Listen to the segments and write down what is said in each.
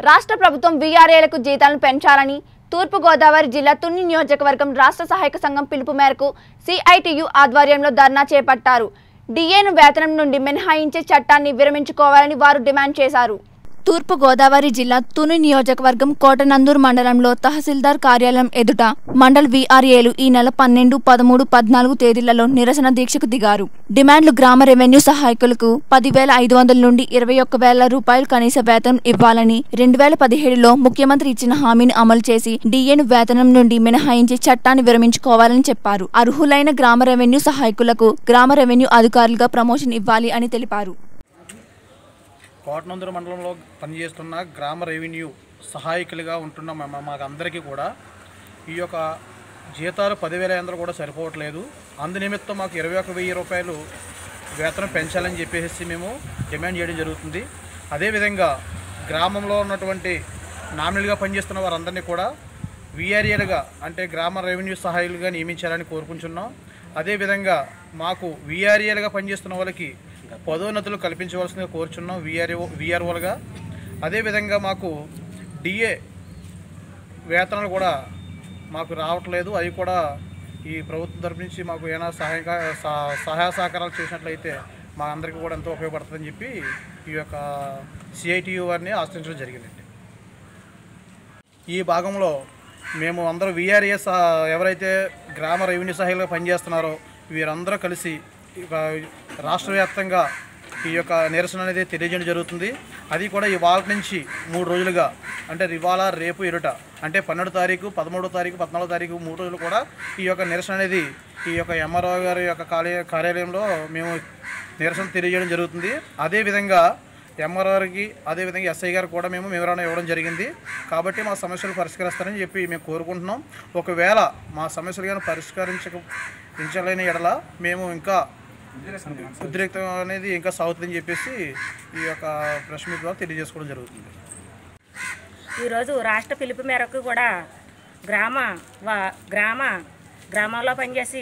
రాష్ట్ర ప్రభుత్వం వీఆర్ఏలకు జీతాలను పెంచాలని తూర్పుగోదావరి జిల్లా తుని నియోజకవర్గం రాష్ట్ర సహాయక సంఘం పిలుపు మేరకు సిఐటియు ఆధ్వర్యంలో ధర్నా చేపట్టారు డిఏను వేతనం నుండి మినహాయించే చట్టాన్ని విరమించుకోవాలని వారు డిమాండ్ చేశారు తూర్పు గోదావరి జిల్లా తుని నియోజకవర్గం కోటనందూరు మండలంలో తహసీల్దార్ కార్యాలయం ఎదుట మండల్ వీఆర్ఏలు ఈ నెల పన్నెండు పదమూడు పద్నాలుగు తేదీలలో నిరసన దీక్షకు దిగారు డిమాండ్లు గ్రామ రెవెన్యూ సహాయకులకు పదివేల ఐదు వందల నుండి ఇరవై ఒక్క వేల రూపాయలు కనీస వేతనం ఇవ్వాలని రెండు వేల పదిహేడులో ముఖ్యమంత్రి ఇచ్చిన హామీని అమలు చేసి డిఏను వేతనం నుండి మినహాయించి చట్టాన్ని విరమించుకోవాలని చెప్పారు అర్హులైన గ్రామ రెవెన్యూ సహాయకులకు గ్రామ రెవెన్యూ అధికారులుగా ప్రమోషన్ ఇవ్వాలి అని తెలిపారు కోటనందూరు మండలంలో పనిచేస్తున్న గ్రామ రెవెన్యూ సహాయకులుగా ఉంటున్న మా మాకు అందరికీ కూడా ఈ యొక్క జీతాలు పదివేల ఐదు వందలు కూడా సరిపోవట్లేదు అందు నిమిత్తం మాకు ఇరవై ఒక వెయ్యి రూపాయలు వేతనం పెంచాలని చెప్పేసి మేము డిమాండ్ చేయడం జరుగుతుంది అదేవిధంగా గ్రామంలో ఉన్నటువంటి నామినల్గా పనిచేస్తున్న వారందరినీ కూడా విఆర్ఏలుగా అంటే గ్రామ రెవెన్యూ సహాయులుగా నియమించాలని కోరుకుంటున్నాం అదేవిధంగా మాకు విఆర్ఏలుగా పనిచేస్తున్న వాళ్ళకి పదోన్నతులు కల్పించవలసిందిగా కోరుచున్నాం విఆర్ఓ విఆర్ఓలుగా అదేవిధంగా మాకు డిఏ వేతనాలు కూడా మాకు రావట్లేదు అవి కూడా ఈ ప్రభుత్వం తరపు నుంచి మాకు ఏమైనా సహాయ సహ- సహాయ సహకారాలు చేసినట్లయితే మా అందరికీ కూడా ఎంతో ఉపయోగపడుతుందని చెప్పి ఈ యొక్క సిఐటియు వారిని ఆశ్రయించడం జరిగిందండి ఈ భాగంలో మేము అందరూ విఆర్ఎస్ ఎవరైతే గ్రామ రెవెన్యూ సహాయంగా పనిచేస్తున్నారో వీరందరూ కలిసి ఇక రాష్ట్ర వ్యాప్తంగా ఈ యొక్క నిరసన అనేది తెలియజేయడం జరుగుతుంది అది కూడా ఇవాళ నుంచి మూడు రోజులుగా అంటే ఇవాళ రేపు ఎరుట అంటే పన్నెండు తారీఖు పదమూడో తారీఖు పద్నాలుగో తారీఖు మూడు రోజులు కూడా ఈ యొక్క నిరసన అనేది ఈ యొక్క ఎంఆర్ఓ గారి యొక్క కార్య కార్యాలయంలో మేము నిరసన తెలియజేయడం జరుగుతుంది అదేవిధంగా ఎంఆర్ఆర్కి అదేవిధంగా ఎస్ఐ గారు కూడా మేము వివరణ ఇవ్వడం జరిగింది కాబట్టి మా సమస్యలు పరిష్కరిస్తారని చెప్పి మేము కోరుకుంటున్నాం ఒకవేళ మా సమస్యలు కానీ పరిష్కరించక పెంచలేని ఎడల మేము ఇంకా ఉద్రిక్తం అనేది ఇంకా సాగుతుందని చెప్పేసి ఈ యొక్క ప్రెస్ మీట్ ద్వారా తెలియజేసుకోవడం జరుగుతుంది ఈరోజు రాష్ట్ర పిలుపు మేరకు కూడా గ్రామ వా- గ్రామ గ్రామంలో పనిచేసి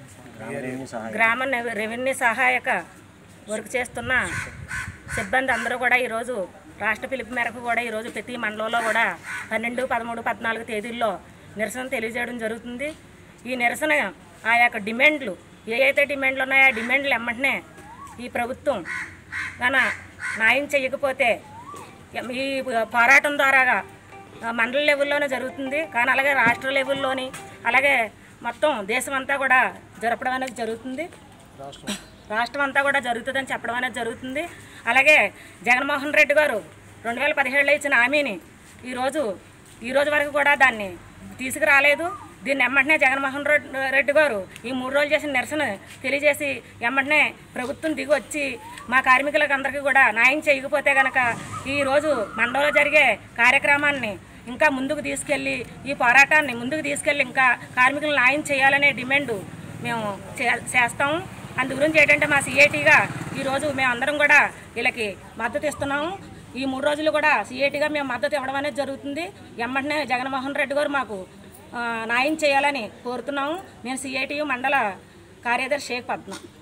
గ్రామ నెవ- రెవెన్యూ సహాయక వర్క్ చేస్తున్న సిబ్బంది అందరూ కూడా ఈరోజు రాష్ట్ర పిలుపు మేరకు కూడా ఈరోజు ప్రతి మండలంలో కూడా పన్నెండు పదమూడు పద్నాలుగు తేదీల్లో నిరసన తెలియజేయడం జరుగుతుంది ఈ నిరసన ఆ యొక్క డిమాండ్లు ఏ అయితే డిమాండ్లు ఉన్నాయో ఆ డిమాండ్లు ఎమ్మటనే ఈ ప్రభుత్వం గాన న్యాయం చేయకపోతే ఈ పోరాటం ద్వారాగా ఆ, మండల లెవెల్లోనే జరుగుతుంది కానీ అలాగే రాష్ట్ర లెవెల్లోని అలాగే మొత్తం దేశం అంతా కూడా జరపడం అనేది జరుగుతుంది రాష్ట్రం అంతా కూడా జరుగుతుందని చెప్పడం అనేది జరుగుతుంది అలాగే జగన్మోహన్ రెడ్డి గారు రెండు వేల పదిహేడులో ఇచ్చిన హామీని ఈరోజు ఈ రోజు వరకు కూడా దాన్ని తీసుకురాలేదు దీన్ని ఎమ్మటనే జగన్మోహన్ రెడ్డి రెడ్డి గారు ఈ మూడు రోజులు చేసిన నిరసన తెలియజేసి ఎమ్మటనే ప్రభుత్వం దిగి వచ్చి మా కార్మికులకు అందరికీ కూడా న్యాయం చేయకపోతే కనుక ఈరోజు మండలంలో జరిగే కార్యక్రమాన్ని ఇంకా ముందుకు తీసుకెళ్ళి ఈ పోరాటాన్ని ముందుకు తీసుకెళ్ళి ఇంకా కార్మికులు న్యాయం చేయాలనే డిమాండ్ మేము చే- చేస్తాము అందు గురించి ఏంటంటే మా సిఐటిగా ఈరోజు మేము అందరం కూడా వీళ్ళకి మద్దతు ఇస్తున్నాము ఈ మూడు రోజులు కూడా సిఐటిగా మేము మద్దతు ఇవ్వడం అనేది జరుగుతుంది ఎమ్మటనే జగన్మోహన్ రెడ్డి గారు మాకు ఆ, న్యాయం చేయాలని కోరుతున్నాము నేను సిఐటి మండల కార్యదర్శి షేక్ పద్మ